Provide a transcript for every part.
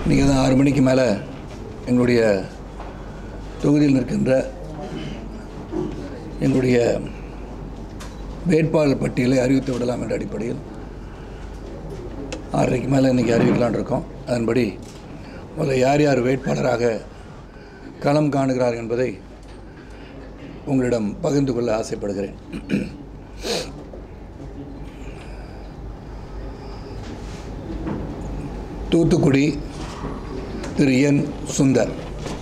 இன்றைக்கி தான் ஆறு மணிக்கு மேலே எங்களுடைய தொகுதியில் நிற்கின்ற எங்களுடைய வேட்பாளர் பட்டியலை அறிவித்து விடலாம் என்ற அடிப்படையில் ஆறரைக்கு மேலே இன்றைக்கி அறிவிக்கலான் இருக்கோம் அதன்படி முதல்ல யார் யார் வேட்பாளராக களம் காணுகிறார் என்பதை உங்களிடம் பகிர்ந்து கொள்ள ஆசைப்படுகிறேன் தூத்துக்குடி திரு என் சுந்தர்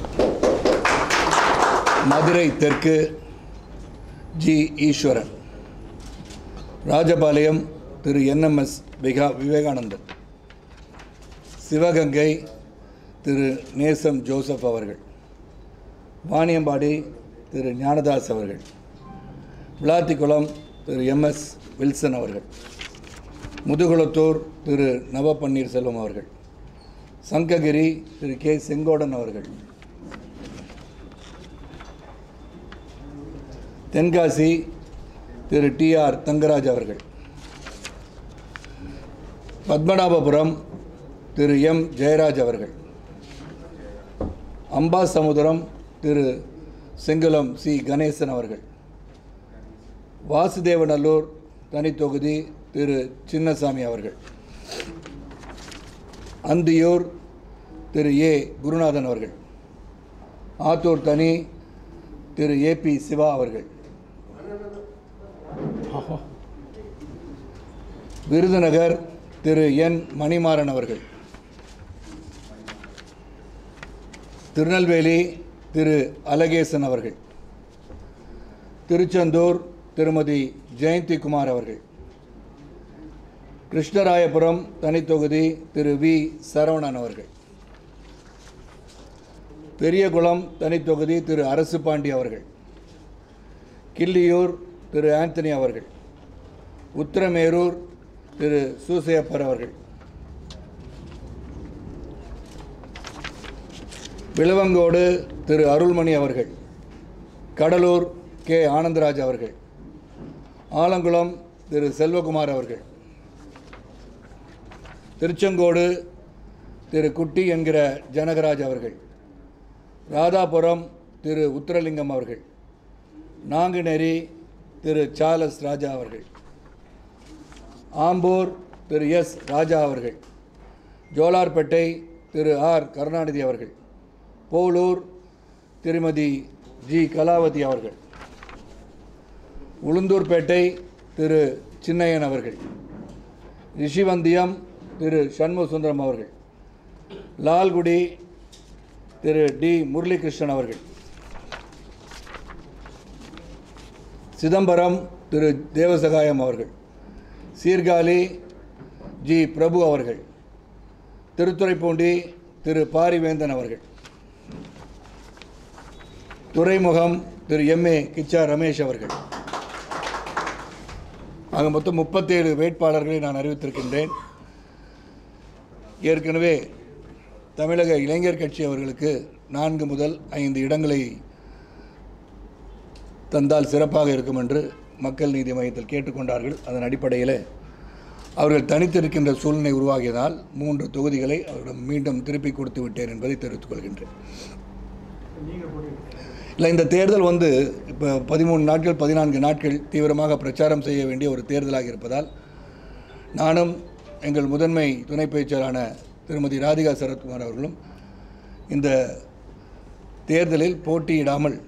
மதுரை தெற்கு ஜி ஈஸ்வரன் ராஜபாளையம் திரு என்எம்எஸ் விகா விவேகானந்தன் சிவகங்கை திரு நேசம் ஜோசப் அவர்கள் வாணியம்பாடி திரு ஞானதாஸ் அவர்கள் விளாத்திக்குளம் திரு எம்எஸ் வில்சன் அவர்கள் முதுகுளத்தூர் திரு நவ பன்னீர்செல்வம் அவர்கள் சங்ககிரி திரு கே செங்கோடன் அவர்கள் தென்காசி திரு டி ஆர் தங்கராஜ் அவர்கள் பத்மநாபபுரம் திரு எம் ஜெயராஜ் அவர்கள் அம்பாசமுத்திரம் திரு செங்குளம் சி கணேசன் அவர்கள் வாசுதேவநல்லூர் தனித்தொகுதி திரு சின்னசாமி அவர்கள் அந்தியூர் திரு ஏ குருநாதன் அவர்கள் ஆத்தூர் தனி திரு ஏபி சிவா அவர்கள் விருதுநகர் திரு என் மணிமாறன் அவர்கள் திருநெல்வேலி திரு அலகேசன் அவர்கள் திருச்செந்தூர் திருமதி ஜெயந்தி குமார் அவர்கள் கிருஷ்ணராயபுரம் தனித்தொகுதி திரு வி சரவணன் அவர்கள் பெரியகுளம் தனித்தொகுதி திரு அரசு பாண்டி அவர்கள் கிள்ளியூர் திரு ஆந்தனி அவர்கள் உத்திரமேரூர் திரு சூசையப்பர் அவர்கள் விளவங்கோடு திரு அருள்மணி அவர்கள் கடலூர் கே ஆனந்தராஜ் அவர்கள் ஆலங்குளம் திரு செல்வகுமார் அவர்கள் திருச்செங்கோடு திரு குட்டி என்கிற ஜனகராஜ் அவர்கள் ராதாபுரம் திரு உத்திரலிங்கம் அவர்கள் நாங்குநேரி திரு சார்லஸ் ராஜா அவர்கள் ஆம்பூர் திரு எஸ் ராஜா அவர்கள் ஜோலார்பேட்டை திரு ஆர் கருணாநிதி அவர்கள் போலூர் திருமதி ஜி கலாவதி அவர்கள் உளுந்தூர்பேட்டை திரு சின்னையன் அவர்கள் ரிஷிவந்தியம் திரு சண்முகசுந்தரம் அவர்கள் லால்குடி திரு டி முரளிகிருஷ்ணன் அவர்கள் சிதம்பரம் திரு தேவசகாயம் அவர்கள் சீர்காழி ஜி பிரபு அவர்கள் திருத்துறைப்பூண்டி திரு பாரிவேந்தன் அவர்கள் துறைமுகம் திரு எம்ஏ கிச்சா ரமேஷ் அவர்கள் ஆக மொத்தம் முப்பத்தேழு வேட்பாளர்களை நான் அறிவித்திருக்கின்றேன் ஏற்கனவே தமிழக இளைஞர் கட்சி அவர்களுக்கு நான்கு முதல் ஐந்து இடங்களை தந்தால் சிறப்பாக இருக்கும் என்று மக்கள் நீதி மையத்தில் கேட்டுக்கொண்டார்கள் அதன் அடிப்படையில் அவர்கள் தனித்திருக்கின்ற சூழ்நிலை உருவாகியதால் மூன்று தொகுதிகளை அவரிடம் மீண்டும் திருப்பி கொடுத்து விட்டேன் என்பதை தெரிவித்துக் கொள்கின்றேன் இல்லை இந்த தேர்தல் வந்து இப்போ பதிமூணு நாட்கள் பதினான்கு நாட்கள் தீவிரமாக பிரச்சாரம் செய்ய வேண்டிய ஒரு தேர்தலாக இருப்பதால் நானும் எங்கள் முதன்மை துணை பேச்சாளரான திருமதி ராதிகா சரத்குமார் அவர்களும் இந்த தேர்தலில் போட்டியிடாமல்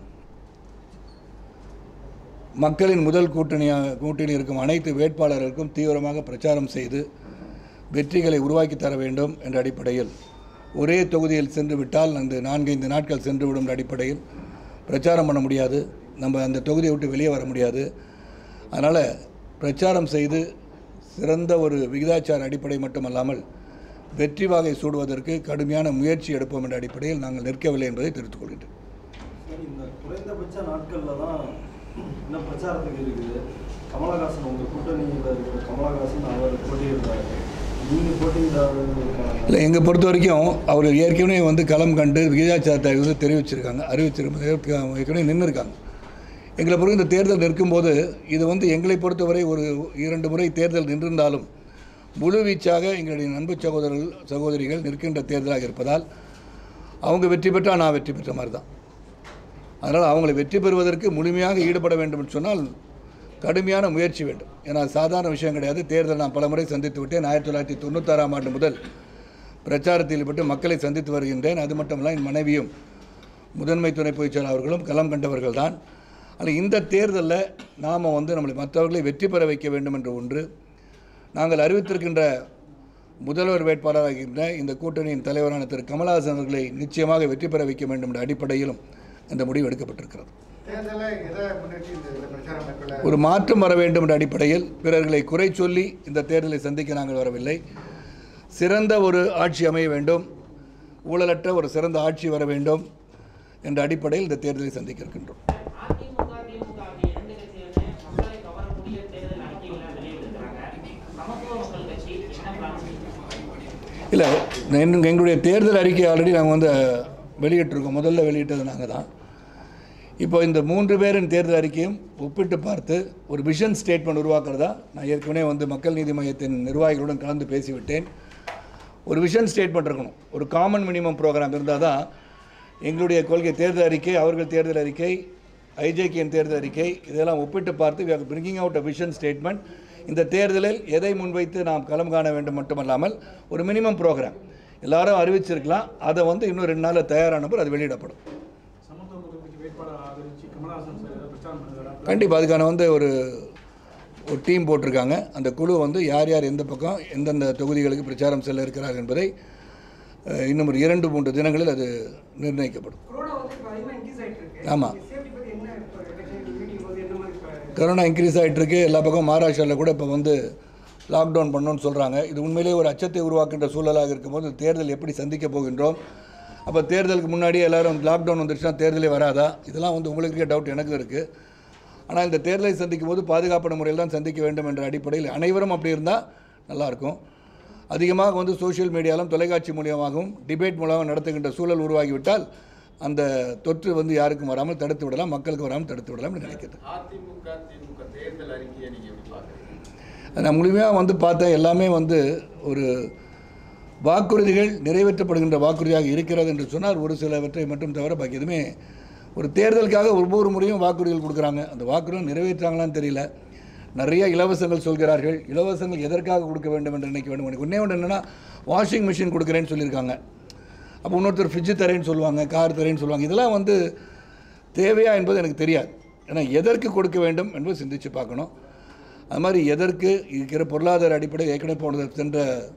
மக்களின் முதல் கூட்டணியாக கூட்டணியில் இருக்கும் அனைத்து வேட்பாளர்களுக்கும் தீவிரமாக பிரச்சாரம் செய்து வெற்றிகளை உருவாக்கி தர வேண்டும் என்ற அடிப்படையில் ஒரே தொகுதியில் சென்று விட்டால் அந்த நான்கைந்து நாட்கள் சென்று விடும் என்ற அடிப்படையில் பிரச்சாரம் பண்ண முடியாது நம்ம அந்த தொகுதியை விட்டு வெளியே வர முடியாது அதனால் பிரச்சாரம் செய்து சிறந்த ஒரு விகிதாச்சார அடிப்படை மட்டுமல்லாமல் வெற்றி வாகை சூடுவதற்கு கடுமையான முயற்சி எடுப்போம் என்ற அடிப்படையில் நாங்கள் நிற்கவில்லை என்பதை தெரிவித்துக் கொள்கின்றேன் சரி, இந்த குறைந்தபட்ச நாட்கள்ல தான் இன்னும் பிரச்சாரத்துக்கு இருக்குது கமலஹாசன் உங்க கூட்டணியில் இருக்கிற கமலஹாசன் அவர் போட்டியிடுறாரு நீங்க போட்டியிடாததுக்கான இல்லை எங்களை பொறுத்த வரைக்கும் அவர் ஏற்கனவே வந்து களம் கண்டு விகிதாச்சாரத்தை வந்து தெரிவிச்சிருக்காங்க அறிவிச்சிருக்காங்க ஏற்கனவே நின்று இருக்காங்க எங்களை பொறுத்த இந்த தேர்தல் நிற்கும்போது இது வந்து எங்களை பொறுத்தவரை ஒரு இரண்டு முறை தேர்தல் நின்றிருந்தாலும் முழுவீச்சாக எங்களுடைய நண்பு சகோதரர்கள் சகோதரிகள் நிற்கின்ற தேர்தலாக இருப்பதால் அவங்க வெற்றி பெற்றால் நான் வெற்றி பெற்ற மாதிரி தான் அதனால் அவங்களை வெற்றி பெறுவதற்கு முழுமையாக ஈடுபட வேண்டும் என்று சொன்னால் கடுமையான முயற்சி வேண்டும் ஏன்னா அது சாதாரண விஷயம் கிடையாது தேர்தல் நான் பலமுறை சந்தித்து விட்டேன் ஆயிரத்தி தொள்ளாயிரத்தி தொண்ணூத்தாறாம் ஆண்டு முதல் பிரச்சாரத்தில் ஈடுபட்டு மக்களை சந்தித்து வருகின்றேன் அது மட்டுமல்ல என் மனைவியும் முதன்மை துணை பொதுச்செயலாளர் அவர்களும் களம் கண்டவர்கள் தான் ஆனால் இந்த தேர்தலில் நாம் வந்து நம்மளை மற்றவர்களை வெற்றி பெற வைக்க வேண்டும் என்ற ஒன்று நாங்கள் அறிவித்திருக்கின்ற முதல்வர் வேட்பாளராகின்ற இந்த கூட்டணியின் தலைவரான திரு கமலஹாசன் அவர்களை நிச்சயமாக வெற்றி பெற வைக்க வேண்டும் என்ற அடிப்படையிலும் இந்த முடிவு எடுக்கப்பட்டிருக்கிறது தேர்தலை எதை முன்னிட்டு இந்த இதில் பிரச்சாரம் மேற்கொள்ள ஒரு மாற்றம் வர வேண்டும் என்ற அடிப்படையில் பிறர்களை குறை சொல்லி இந்த தேர்தலை சந்திக்க நாங்கள் வரவில்லை சிறந்த ஒரு ஆட்சி அமைய வேண்டும் ஊழலற்ற ஒரு சிறந்த ஆட்சி வர வேண்டும் என்ற அடிப்படையில் இந்த தேர்தலை சந்திக்க இருக்கின்றோம் அதிமுக திமுக ஆகிய இரண்டு கட்சிகளுமே மக்களை கவரக்கூடிய தேர்தல் அறிக்கைகளை வெளியிட்டிருக்கிறாங்க சமத்துவ மக்கள் கட்சி என்ன பிளான் இல்லை எங்க- எங்களுடைய தேர்தல் அறிக்கை ஆல்ரெடி நாங்கள் வந்து வெளியிட்டிருக்கோம் முதல்ல வெளியிட்டது நாங்கள் தான் இப்போ இந்த மூன்று பேரின் தேர்தல் அறிக்கையும் ஒப்பிட்டு பார்த்து ஒரு விஷன் ஸ்டேட்மெண்ட் உருவாக்குறதா நான் ஏற்கனவே வந்து மக்கள் நீதி மையத்தின் நிர்வாகிகளுடன் கலந்து பேசிவிட்டேன் ஒரு விஷன் ஸ்டேட்மெண்ட் இருக்கணும் ஒரு காமன் மினிமம் ப்ரோக்ராம் இருந்தால் தான் எங்களுடைய கொள்கை தேர்தல் அறிக்கை அவர்கள் தேர்தல் அறிக்கை ஐஜேகேயின் தேர்தல் அறிக்கை இதெல்லாம் ஒப்பிட்டு பார்த்து we are bringing out a vision statement இந்த தேர்தலில் எதை முன்வைத்து நாம் களம் காண வேண்டும் மட்டுமல்லாமல் ஒரு மினிமம் ப்ரோக்ராம் எல்லாரும் அறிவிச்சிருக்கலாம் அதை வந்து இன்னும் ரெண்டு நாளில் தயாரான பிறகு அது வெளியிடப்படும் சமத்துவ மக்கள் கட்சி வேட்பாளர் ஆதரிச்சு கமலஹாசன் சார் ஏதாவது பிரச்சாரம் பண்ணுறாரா கண்டிப்பாக அதுக்கான வந்து ஒரு ஒரு டீம் போட்டிருக்காங்க அந்த குழு வந்து யார் யார் எந்த பக்கம் எந்தெந்த தொகுதிகளுக்கு பிரச்சாரம் செல்ல இருக்கிறார்கள் என்பதை அஹ், இன்னும் ஒரு இரண்டு மூன்று தினங்களில் அது நிர்ணயிக்கப்படும் கொரோனா வந்து இப்போ அதிகமாக இன்க்ரீஸ் ஆகிட்டு இருக்கு ஆமாம் சேஃப்டி பற்றி என்ன இப்போ எலெக்ஷன் மீட்டிங் போது என்ன மாதிரி இப்போ கொரோனா இன்க்ரீஸ் ஆகிட்டு இருக்கு எல்லா பக்கம் மகாராஷ்டிராவில் கூட இப்போ வந்து லாக்டவுன் பண்ணணும்னு சொல்கிறாங்க இது உண்மையிலேயே ஒரு அச்சத்தை உருவாக்குகின்ற சூழலாக இருக்கும்போது தேர்தல் எப்படி சந்திக்க போகின்றோம் அப்போ தேர்தலுக்கு முன்னாடியே எல்லாரும் லாக்டவுன் வந்துருச்சுன்னா தேர்தலே வராதா இதெல்லாம் வந்து உங்களுக்கு இருக்க டவுட் எனக்கு இருக்குது ஆனால் இந்த தேர்தலை சந்திக்கும் போது பாதுகாப்பான முறையில் தான் சந்திக்க வேண்டும் என்ற அடிப்படையில் அனைவரும் அப்படி இருந்தால் நல்லாயிருக்கும் அதிகமாக வந்து சோஷியல் மீடியாவிலும் தொலைக்காட்சி மூலியமாகவும் டிபேட் மூலமாக நடத்துகின்ற சூழல் உருவாகிவிட்டால் அந்த தொற்று வந்து யாருக்கும் வராமல் தடுத்து விடலாம் மக்களுக்கு வராமல் தடுத்து விடலாம் என்று நினைக்கிறேன் அதிமுக திமுக தேர்தல் அறிக்கையை நீங்க எப்படி பாக்குறீங்க நான் முழுமையாக வந்து பார்த்தேன் எல்லாமே வந்து ஒரு வாக்குறுதிகள் நிறைவேற்றப்படுகின்ற வாக்குறுதியாக இருக்கிறது என்று சொன்னால் ஒரு சிலவற்றை மட்டும் தவிர பாக்கி எதுவுமே ஒரு தேர்தலுக்காக ஒவ்வொரு முறையும் வாக்குறுதிகள் கொடுக்குறாங்க அந்த வாக்குறுதிகள் நிறைவேற்றாங்களான்னு தெரியல நிறைய இலவசங்கள் சொல்கிறார்கள் இலவசங்கள் எதற்காக கொடுக்க வேண்டும் என்று நினைக்க வேண்டும் எனக்கு ஒன்றே ஒன்று என்னென்னா வாஷிங் மிஷின் கொடுக்குறேன்னு சொல்லியிருக்காங்க அப்போ இன்னொருத்தர் ஃப்ரிட்ஜு தரேன்னு சொல்லுவாங்க கார் தரேன்னு சொல்லுவாங்க இதெல்லாம் வந்து தேவையா என்பது எனக்கு தெரியாது ஏன்னா எதற்கு கொடுக்க வேண்டும் என்பது சிந்தித்து பார்க்கணும் அது மாதிரி எதற்கு இருக்கிற பொருளாதார அடிப்படையில் ஏற்கனவே போனது சென்ற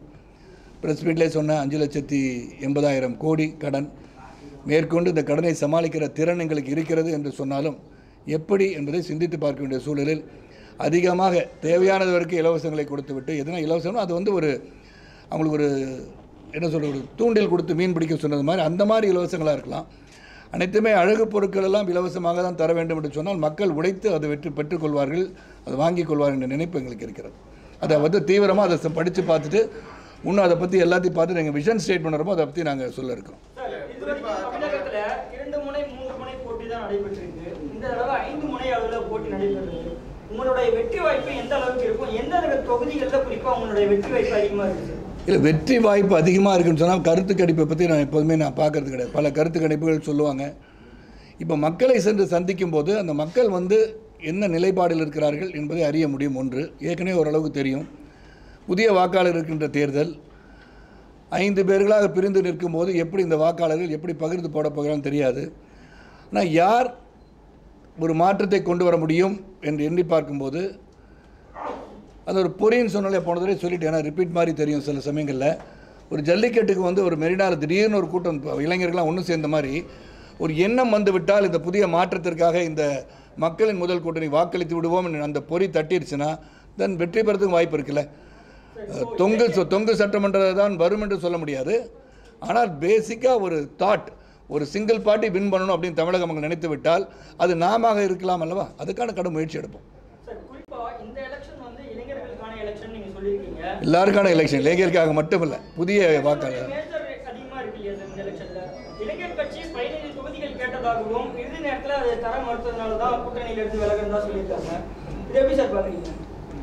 ப்ரெஸ் மீட்லேயே சொன்ன அஞ்சு லட்சத்தி எண்பதாயிரம் கோடி கடன் மேற்கொண்டு இந்த கடனை சமாளிக்கிற திறன் எங்களுக்கு இருக்கிறது என்று சொன்னாலும் எப்படி என்பதை சிந்தித்து பார்க்க வேண்டிய சூழலில் அதிகமாக தேவையானது வரைக்கும் இலவசங்களை கொடுத்து விட்டு எதுனா இலவசம்னா அது வந்து ஒரு அவங்களுக்கு ஒரு என்ன சொல்ற ஒரு தூண்டில் கொடுத்து மீன் பிடிக்க சொன்னது மாதிரி அந்த மாதிரி இலவசங்களாக இருக்கலாம் அனைத்துமே அழகு பொருட்கள் எல்லாம் இலவசமாக தான் தர வேண்டும் என்று சொன்னால் மக்கள் உழைத்து அதை வெற்றி பெற்றுக்கொள்வார்கள் அதை வாங்கிக் கொள்வார்கள் என்ற நினைப்பு எங்களுக்கு இருக்கிறது அதை வந்து தீவிரமாக அதை படித்து பார்த்துட்டு இன்னும் அதை பற்றி எல்லாத்தையும் பார்த்து எங்கள் விஷன் ஸ்டேட் பண்ணுறப்போ அதை பற்றி நாங்கள் சொல்ல இருக்கிறோம் சார் இதுவரைக்கும் தமிழகத்துல இரண்டு முனை மூன்று முனை போட்டி தான் நடைபெற்றிருக்கு இந்த தடவை ஐந்து முனை அளவில் போட்டி நடைபெறுது உங்களுடைய வெற்றி வாய்ப்பு எந்த அளவுக்கு இருக்கும் எந்த அளவுக்கு தொகுதிகளில் குறிப்பாக உங்களுடைய வெற்றி வாய்ப்பு அதிகமாக இருக்குது இல்லை வெற்றி வாய்ப்பு அதிகமாக இருக்குன்னு சொன்னால் கருத்து கணிப்பை பற்றி நான் எப்போதுமே நான் பார்க்கறது கிடையாது பல கருத்து கணிப்புகள் சொல்லுவாங்க இப்போ மக்களை சென்று சந்திக்கும் போது அந்த மக்கள் வந்து என்ன நிலைப்பாடில் இருக்கிறார்கள் என்பதை அறிய முடியும் ஒன்று ஏற்கனவே ஓரளவுக்கு தெரியும் புதிய வாக்காளர் இருக்கின்ற தேர்தல் ஐந்து பேர்களாக பிரிந்து நிற்கும்போது எப்படி இந்த வாக்காளர்கள் எப்படி பகிர்ந்து போட போகிறான்னு தெரியாது ஆனால் யார் ஒரு மாற்றத்தை கொண்டு வர முடியும் என்று எண்ணி பார்க்கும்போது அது ஒரு பொறின்னு சொன்னாலே போன தடவை சொல்லிட்டு ஏன்னா ரிப்பீட் மாதிரி தெரியும் சில சமயங்களில் ஒரு ஜல்லிக்கட்டுக்கு வந்து ஒரு மெரினால திடீர்னு ஒரு கூட்டம் இப்ப இளைஞர்கள்லாம் ஒன்று சேர்ந்த மாதிரி ஒரு எண்ணம் வந்து விட்டால் இந்த புதிய மாற்றத்திற்காக இந்த மக்களின் முதல் கூட்டணி வாக்களித்து விடுவோம் என்று அந்த பொறி தட்டிடுச்சுன்னா தென் வெற்றி பெறதுக்கு வாய்ப்பு இருக்குல்ல அஹ், தொங்கு சொ- தொங்கு சட்டமன்றம் தான் வரும் என்று சொல்ல முடியாது ஆனால் பேசிக்காக ஒரு தாட் ஒரு சிங்கிள் பார்ட்டி வின் பண்ணணும் அப்படின்னு தமிழக மக்கள் நினைத்து விட்டால் அது நாம இருக்கலாம் அல்லவா அதுக்கான கடும் முயற்சி எடுப்போம் சார் குறிப்பாக இந்த எலெக்ஷன் வந்து இளைஞர்களுக்கான எலெக்ஷன் நீங்கள் சொல்லியிருக்கீங்க எல்லாருக்கான எலெக்ஷன் இளைஞருக்காக மட்டுமில்லை புதிய வாக்காளர் மேஜர் அதிகமாக இருக்கு இல்லையா சார் இந்த எலெக்ஷனில் இளைஞர் கட்சி பதினைந்து தொகுதிகள் கேட்டதாகவும் இறுதி நேரத்தில் அதை தர மறுத்ததுனால தான் கூட்டணியிலிருந்து விலகிறதா சொல்லியிருக்காங்க இது எப்படி சார் பார்க்குறீங்க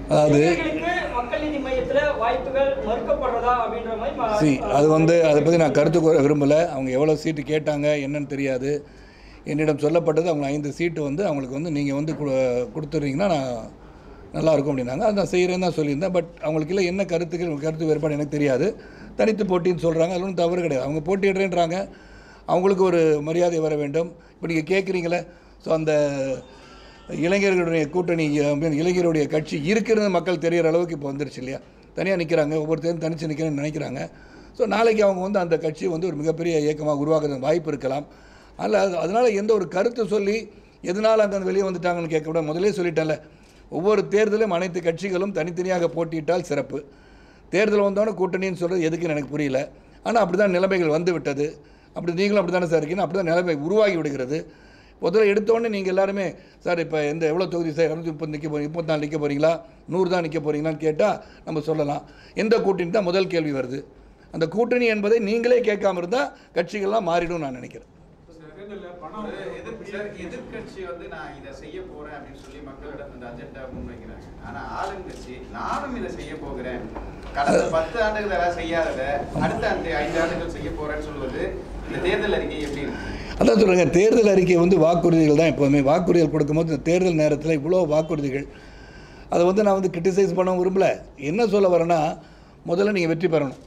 அதாவது இளைஞர்களுக்கு மக்கள் நீதி மையத்துல வாய்ப்புகள் மறுக்கப்படுறதா அப்படின்ற மாதிரி ம- சி அது வந்து அதை பற்றி நான் கருத்து கூற விரும்பலை அவங்க எவ்வளோ சீட்டு கேட்டாங்க என்னன்னு தெரியாது என்னிடம் சொல்லப்பட்டது அவங்க ஐந்து சீட்டு வந்து அவங்களுக்கு வந்து நீங்கள் வந்து கு- கொடுத்துட்றீங்கன்னா நான் நல்லா இருக்கும் அப்படின்னாங்க அதை நான் செய்கிறேன்னு தான் சொல்லியிருந்தேன் பட் அவங்களுக்கு இல்லை என்ன கருத்துக்கள் கருத்து வேறுபாடு எனக்கு தெரியாது தனித்து போட்டின்னு சொல்கிறாங்க அது ஒன்றும் தவறு கிடையாது அவங்க போட்டியிடுறேன்றாங்க அவங்களுக்கு ஒரு மரியாதை வர வேண்டும் இப்போ நீங்கள் கேட்குறீங்களே ஸோ அந்த இளைஞர்களுடைய கூட்டணி I mean, இளைஞருடைய கட்சி இருக்கிறது மக்கள் தெரிகிற அளவுக்கு இப்போ வந்துருச்சு இல்லையா தனியாக நிற்கிறாங்க ஒவ்வொருத்தரும் தனித்து நிற்கிறேன்னு நினைக்கிறாங்க ஸோ நாளைக்கு அவங்க வந்து அந்த கட்சி வந்து ஒரு மிகப்பெரிய இயக்கமாக உருவாக்குறது வாய்ப்பு இருக்கலாம் அதில் அது அதனால் எந்த ஒரு கருத்து சொல்லி எதனால் அங்கே வெளியே வந்துட்டாங்கன்னு கேட்க முதலே சொல்லிட்டேன்ல ஒவ்வொரு தேர்தலும் அனைத்து கட்சிகளும் தனித்தனியாக போட்டியிட்டால் சிறப்பு தேர்தல் வந்தோடனே கூட்டணின்னு சொல்கிறது எதுக்குன்னு எனக்கு புரியல ஆனால் அப்படி தான் நிலைமைகள் வந்து விட்டது அப்படி நீங்களும் அப்படி தானே சார் இருக்கீங்க அப்படி தான் நிலைமை உருவாகி விடுகிறது முதல்ல எடுத்தோடனே நீங்கள் எல்லாருமே சார் இப்போ எந்த எவ்வளோ தொகுதி சார் இரநூத்தி முப்பது நிற்க போகிறீங்க முப்பத்தி நாலு நிற்க போகிறீங்களா நூறு தான் நிற்க போகிறீங்களான்னு கேட்டால் நம்ம சொல்லலாம் எந்த கூட்டணி தான் முதல் கேள்வி வருது அந்த கூட்டணி என்பதை நீங்களே கேட்காம இருந்தால் கட்சிகள்லாம் மாறிடும் நான் நினைக்கிறேன் தேர்தலில் பணம் ஒரு எதிர் சார் எதிர்க்கட்சி வந்து நான் இதை செய்ய போறேன் அப்படின்னு சொல்லி மக்களிடம் இந்த அஜெண்டா முன்வைக்கிறாங்க ஆனா ஆளுங்கட்சி நானும் இதை செய்ய போகிறேன் கடந்த பத்து ஆண்டுகள் எல்லாம் செய்யாதத அடுத்த அந்த ஐந்து ஆண்டுகள் செய்ய போறேன்னு சொல்வது இந்த தேர்தல் அறிக்கை எப்படி இருக்கு அதான் சொல்கிறேங்க தேர்தல் அறிக்கை வந்து வாக்குறுதிகள் தான் எப்போதுமே வாக்குறுதிகள் கொடுக்கும்போது இந்த தேர்தல் நேரத்தில் இவ்வளோ வாக்குறுதிகள் அதை வந்து நான் வந்து கிரிட்டிசைஸ் பண்ண விரும்பல என்ன சொல்ல வரேன்னா முதல்ல நீங்கள் வெற்றி பெறணும்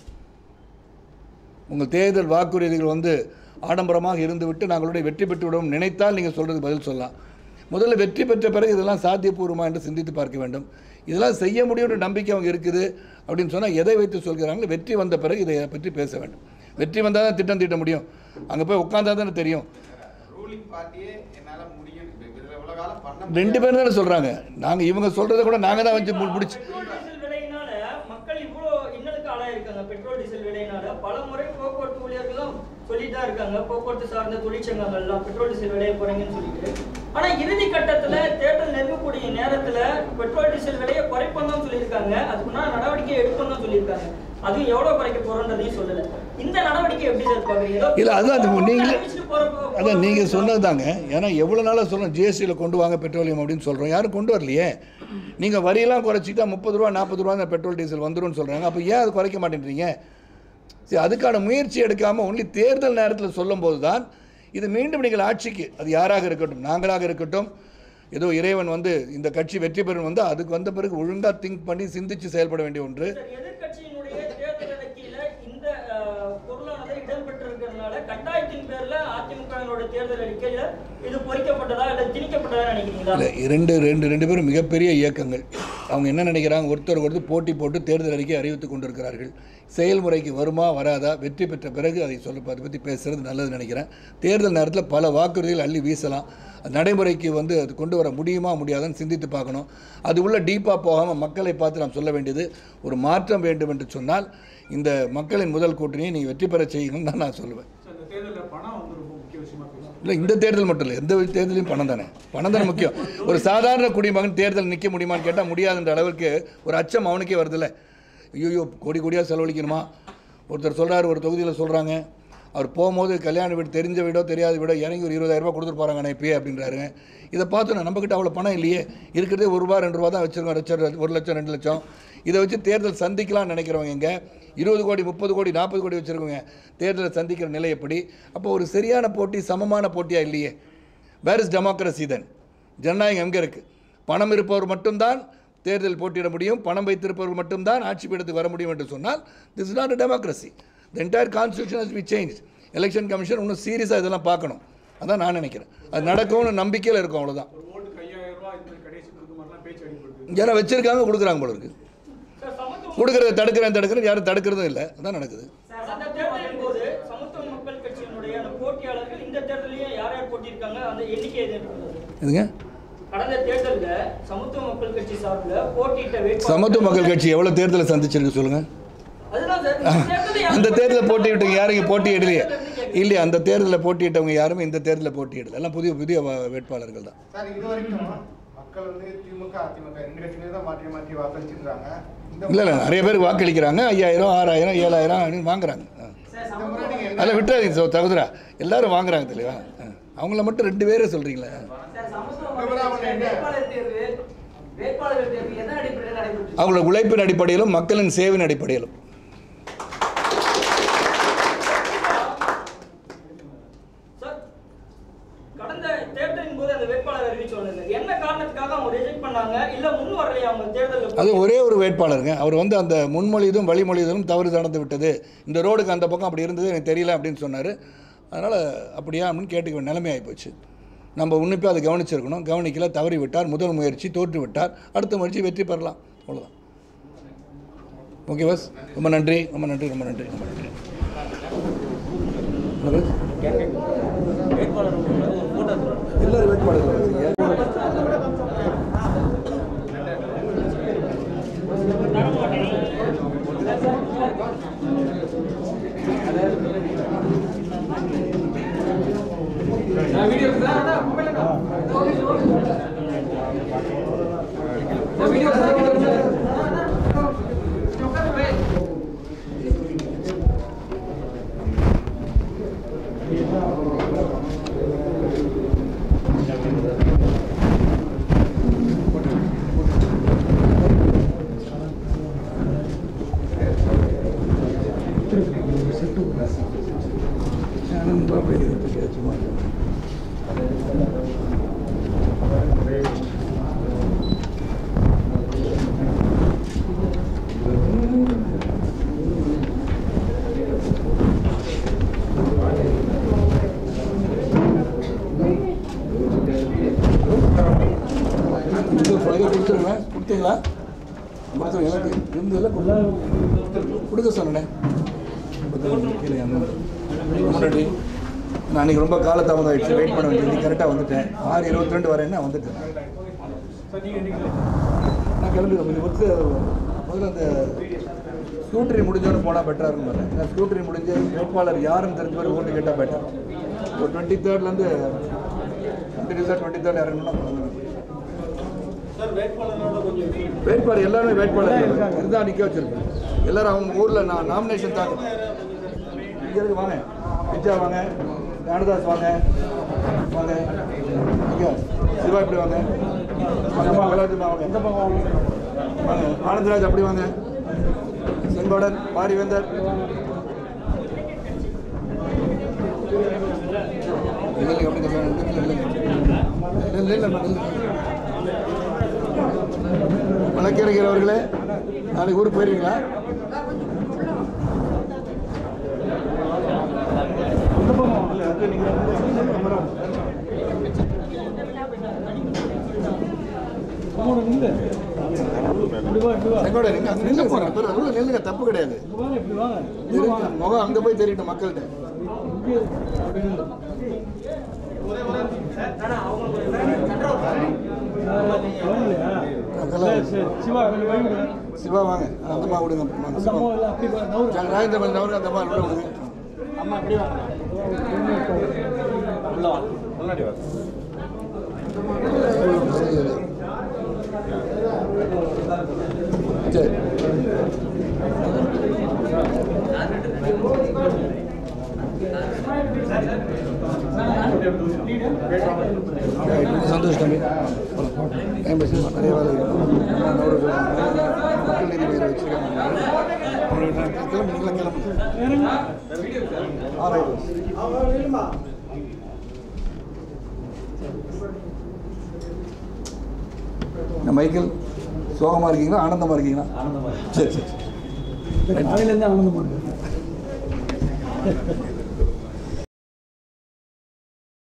உங்கள் தேர்தல் வாக்குறுதிகள் வந்து ஆடம்பரமாக இருந்துவிட்டு நாங்களுடைய வெற்றி பெற்று விடவும் நினைத்தால் நீங்கள் சொல்கிறது பதில் சொல்லலாம் முதல்ல வெற்றி பெற்ற பிறகு இதெல்லாம் சாத்தியபூர்வமா என்று சிந்தித்து பார்க்க வேண்டும் இதெல்லாம் செய்ய முடியும்ன்ற நம்பிக்கை அவங்க இருக்குது அப்படின்னு சொன்னால் எதை வைத்து சொல்கிறாங்களோ வெற்றி வந்த பிறகு இதை பற்றி பேச வேண்டும் வெற்றி வந்தால் தான் திட்டம் தீட்ட முடியும் அங்கே போய் உட்காந்தா தானே தெரியும் ரூலிங் பார்ட்டியே என்னால முடியும் இப்ப இதுல இவ்வளவு காலம் பண்ண ரெண்டு பேரும் தானே சொல்கிறாங்க நாங்கள் இவங்க சொல்கிறத கூட நாங்கள் தான் வச்சு மு- முடிச்சு பெட்ரோல் டீசல் விலையினால மக்கள் இவ்வளோ இன்னலுக்கு ஆளாயிருக்காங்க பெட்ரோல் டீசல் விலையினால பல முறை போக்குவரத்து ஊழியர்களும் சொல்லிட்டு தான் இருக்காங்க போக்குவரத்து சார்ந்த தொழிற்சங்கங்கள்லாம் பெட்ரோல் டீசல் விலையை குறைங்கன்னு சொல்லிட்டு ஆனா இறுதி கட்டத்துல தேர்தல் நெருங்கக்கூடிய நேரத்துல பெட்ரோல் டீசல் விலையை குறைப்போம் தான் சொல்லியிருக்காங்க அதுக்குன்னா நடவடிக்கை எடுப்போம் தான் சொல்லியிருக்காங்க அதுவும் எவ்வளவு குறைக்க போறோன்றதையும் சொல்லல இந்த நடவடிக்கை எப்படி சார் பாக்குறீங்க ஏதோ இல்லை அதுதான் அது நீங்களே அறிவிச்சுட்டு போறப்போ- அதான் நீங்கள் சொன்னது தாங்க ஏன்னா எவ்வளோ நாளாக சொல்கிறோம் ஜிஎஸ்டியில் கொண்டு வாங்க பெட்ரோலியம் அப்படின்னு சொல்கிறோம் யாரும் கொண்டு வரலையே நீங்கள் வரியெல்லாம் குறைச்சிட்டா முப்பது ரூபா நாற்பது ரூபா அந்த பெட்ரோல் டீசல் வந்துரும்னு சொல்கிறாங்க அப்போ ஏன் அது குறைக்க மாட்டேன்றீங்க சரி அதுக்கான முயற்சி எடுக்காமல் ஒன்லி தேர்தல் நேரத்தில் சொல்லும்போது தான் இது மீண்டும் நீங்கள் ஆட்சிக்கு அது யாராக இருக்கட்டும் நாங்களாக இருக்கட்டும் ஏதோ இறைவன் வந்து இந்த கட்சி வெற்றி பெறும் வந்து அதுக்கு வந்த பிறகு ஒழுங்காக திங்க் பண்ணி சிந்திச்சு செயல்பட வேண்டிய ஒன்று சார், எதிர்க்கட்சியினுடைய தேர்தல் அறிக்கையில இந்த அஹ், பொருளானது இடம்பெற்றிருக்கிறதுனால கட்டாயத்தின் பேர்ல அதிமுகவினுடைய தேர்தல் அறிக்கையில இது பொறிக்கப்பட்டதா இல்ல திணிக்கப்பட்டதா நினைக்கிறீங்களா இல்லை இரண்டு ரெண்டு ரெண்டு பேரும் மிகப்பெரிய இயக்கங்கள் அவங்க என்ன நினைக்கிறாங்க ஒருத்தர் ஒருத்தர் போட்டி போட்டு தேர்தல் அறிக்கை அறிவித்து கொண்டிருக்கிறார்கள் செயல்முறைக்கு வருமா வராதா வெற்றி பெற்ற பிறகு அதை சொல்ல அதை பற்றி பேசுகிறது நல்லதுன்னு நினைக்கிறேன் தேர்தல் நேரத்தில் பல வாக்குறுதிகள் அள்ளி வீசலாம் அது நடைமுறைக்கு வந்து அது கொண்டு வர முடியுமா முடியாதான்னு சிந்தித்து பார்க்கணும் அது உள்ள டீப்பாக போகாமல் மக்களை பார்த்து நாம் சொல்ல வேண்டியது ஒரு மாற்றம் வேண்டும் என்று சொன்னால் இந்த மக்களின் முதல் கூட்டணியை நீங்கள் வெற்றி பெற செய்யுங்கன்னு தான் நான் சொல்லுவேன் சார் இந்த தேர்தலில் பணம் வந்து ரொம்ப முக்கிய விஷயமா பேசுகிறோம் இல்லை இந்த தேர்தல் மட்டும் இல்லை எந்த தேர்தலையும் பணம் தானே பணம் தானே முக்கியம் ஒரு சாதாரண குடிமகன் தேர்தல் நிற்க முடியுமான்னு கேட்டால் முடியாதுன்ற அளவுக்கு ஒரு அச்சம் அவனுக்கே வருதுல்ல ஐயோ கோடி கோடியாக செலவழிக்கணுமா ஒருத்தர் சொல்கிறாரு ஒரு தொகுதியில் சொல்கிறாங்க அவர் போகும்போது கல்யாண வீடு தெரிஞ்ச வீடோ தெரியாத வீடோ இறங்கி ஒரு இருபதாயிரம் ரூபாய் கொடுத்துட்டு போகிறாங்க நான் இப்பயே அப்படின்றாரு இதை பார்த்து நம்மக்கிட்ட அவ்வளோ பணம் இல்லையே இருக்கிறதே ஒரு ரூபா ரெண்டு ரூபா தான் வச்சுருக்கோம் லட்சம் ஒரு லட்சம் ரெண்டு லட்சம் இதை வச்சு தேர்தல் சந்திக்கலாம்னு நினைக்கிறவங்க எங்க இருபது கோடி முப்பது கோடி நாற்பது கோடி வச்சுருக்கோங்க தேர்தலை சந்திக்கிற நிலை எப்படி அப்போ ஒரு சரியான போட்டி சமமான போட்டியாக இல்லையே வேர் இஸ் டெமோக்ரஸி தென் ஜனநாயகம் எங்கே இருக்குது பணம் இருப்பவர் மட்டும்தான் தேர்தல் போட்டியிட முடியும் பணம் வைத்திருப்பவர்கள் மட்டும்தான் ஆட்சி பீடத்துக்கு வர முடியும் என்று சொன்னால் this is not democracy the entire constitution has be change election commission இன்னும் சீரியஸாக இதெல்லாம் பார்க்கணும் அதான் நான் நினைக்கிறேன் அது நடக்கும்னு நம்பிக்கையில் இருக்கும் அவ்வளோதான் ஒரு ஓட்டுக்கு ஐயாயிரம் ரூபாய் இந்த மாதிரி கடைசி கொடுக்க மாதிரிலாம் பேச்சு அடிப்படுது யாரும் வச்சிருக்காங்க கொடுக்குறாங்க போல இருக்கு சார், சமத்துவ கொடுக்குறத தடுக்கிறேன் தடுக்கிறேன் யாரும் தடுக்கிறதும் இல்லை அதான் நடக்குது அந்த தேர்தலின் போது சமத்துவ மக்கள் கட்சியினுடைய அந்த போட்டியாளர்கள் இந்த தேர்தலையும் யார் யார் போட்டியிருக்காங்க அந்த எண்ணிக்கை எது இருக்கிறது? இதுங்க கடந்த தேர்தல்ல சமத்துவ மக்கள் கட்சி சார்பில் போட்டியிட்ட வேட்பாளர் சமத்துவ மக்கள் கட்சி எவ்வளோ தேர்தலை சந்திச்சிருக்கு சொல்லுங்கள் அதுதான் சார் இந்த தேர்தலை யார் அந்த தேர்தலில் போட்டியிட்டவங்க யாரும் இங்கே போட்டியிடலையே கேட்கிறேன். இல்லையா அந்த தேர்தலில் போட்டியிட்டவங்க யாருமே இந்த தேர்தலில் போட்டியிடல எல்லாம் புதிய புதிய வ- வேட்பாளர்கள் தான் சார் இது வரைக்கும் மக்கள் வந்து திமுக அதிமுக ரெண்டு கட்சியிலே தான் மாற்றி மாற்றி வாக்களிச்சிருக்காங்க இந்த இல்லை இல்லை நிறைய பேர் வாக்களிக்கிறாங்க ஐயாயிரம் ஆறாயிரம் ஏழாயிரம் அப்படின்னு வாங்குறாங்க ஆ. இந்த முறை நீங்க என்ன அதில் விட்டுறாதீங்க சோ தகுதுரா எல்லாரும் வாங்குறாங்க தெளிவா ஆ. அவங்கள மட்டும் ரெண்டு பேரே சொல்கிறீங்களே சார், சமத்துவ இந்த முறை அவங்க என்ன வேட்பாளர் தேர்வு வேட்பாளர்கள் தேர்வு எதன் அடிப்படையில் நடைபெற்று அவங்களோட உழைப்பின் அடிப்படையிலும் மக்களின் சேவின் அடிப்படையிலும் சார் கடந்த தேர்தலின் போது அந்த வேட்பாளர் அறிவிச்சோன்னு என்ன காரணத்துக்காக அவங்க ரிஜெக்ட் பண்ணாங்க இல்ல முன் வரலையா அவங்க தேர்தலில் அது ஒரே ஒரு வேட்பாளருங்க அவர் வந்து அந்த முன்மொழிதும் வழிமொழிதலும் தவறு நடந்து விட்டது இந்த ரோடுக்கு அந்த பக்கம் அப்படி இருந்தது எனக்கு தெரியல அப்படின்னு சொன்னார் அதனால் அப்படியா அப்படின்னு கேட்டுக்க வேண்டிய நிலைமை ஆகிப்போச்சு நம்ம உன்னிப்பாக அதை கவனிச்சிருக்கணும் கவனிக்கல தவறி விட்டார் முதல் முயற்சி தோற்று விட்டார் அடுத்த முயற்சி வெற்றி பெறலாம் அவ்வளோதான் ஓகே பஸ் ரொம்ப நன்றி ரொம்ப நன்றி ரொம்ப நன்றி ரொம்ப நன்றி என்ன பஸ்? எல்லாரும் வேட்பாளர்கள் வச்சுங்க. இது ஃபைலை கொடுத்துருங்க கொடுத்தீங்களா கொடுத்துருங்க எனக்கு இருந்ததில் கொடுக்க சொன்னேன் கீழே அந்த- ரொம்ப நன்றி நான் அன்றைக்கி ரொம்ப காலதாமதம் ஆயிடுச்சு வெயிட் பண்ண வேண்டியது கரெக்டாக வந்துட்டேன் ஆறு இருபத்தி ரெண்டு வரேன்னா வந்துட்டேன் நான் கிளம்பி கொஞ்சம் ஒர்க்கு முதல்ல அந்த ஸ்கூட்டரி முடிஞ்சோன்னு போனால் பெட்டராக இருக்கும் பாருங்க ஏன்னா ஸ்கூட்டரி முடிஞ்சு வேட்பாளர் யாருன்னு தெரிஞ்ச மாதிரி ஓட்டு கேட்டால் பெட்டர் ஒரு டுவெண்ட்டி தேர்ட்லேருந்து கண்டினியூஸாக டுவெண்ட்டி தேர்ட் இறங்கணும்னா போகலாம் சார் வேட்பாளரோட கொஞ்சம் வேட்பாளர் எல்லாருமே வேட்பாளர் இருந்தால் நிற்க வச்சிருக்கேன் எல்லாரும் அவங்க ஊரில் நான் நாமினேஷன் தாங்க இங்கே இருக்கு வாங்க விஜயா வாங்க ஞானதாஸ் வாங்க வாங்க இங்கே சிவா இப்படி வாங்க வாங்கம்மா கலாஜிமா வாங்க எந்த பக்கம் வாங்க வாங்க ஆனந்தராஜ் அப்படி வாங்க செங்கோடன் பாரிவேந்தர் இல்லைங்க அப்படி இல்லை இல்லை இல்லை இல்லை இல்லை வழக்கறிஞர் அவர்களே நாளைக்கு ஊருக்கு போயிருவீங்களா செங்கோட நீங்க அங்க நில்லுங்க சார். அப்புறம் அதுல நில்லுங்க தப்பு கிடையாது தெரியுங்க, முகம் அங்க போய் தெரியட்டும் மக்கள்கிட்ட அதெல்லாம் சிவா வாங்க அந்த அம்மா விடுங்க வாங்க, சிவா. சரி, ராஜேந்திரன் அவரு அந்த அம்மா உள்ள விடுங்க அம்மா இப்படி வாங்க சரி சரி, ரொம்ப சந்தோஷம் தம்பி ஏன் பேசுமா நிறைய வேலை இருக்கு நான் அவரு மக்கள் நீதி மையம் வச்சிருக்காங்க அவங்களுக்கு நான் கிளம்பு நீங்களும் கிளம்பு ஆ ரைட் இந்த மைக்கேல் சோகமாக இருக்கீங்களா ஆனந்தமாக இருக்கீங்களா சரி சரி சரி காலையிலேருந்து ஆனந்தமாக இருக்கு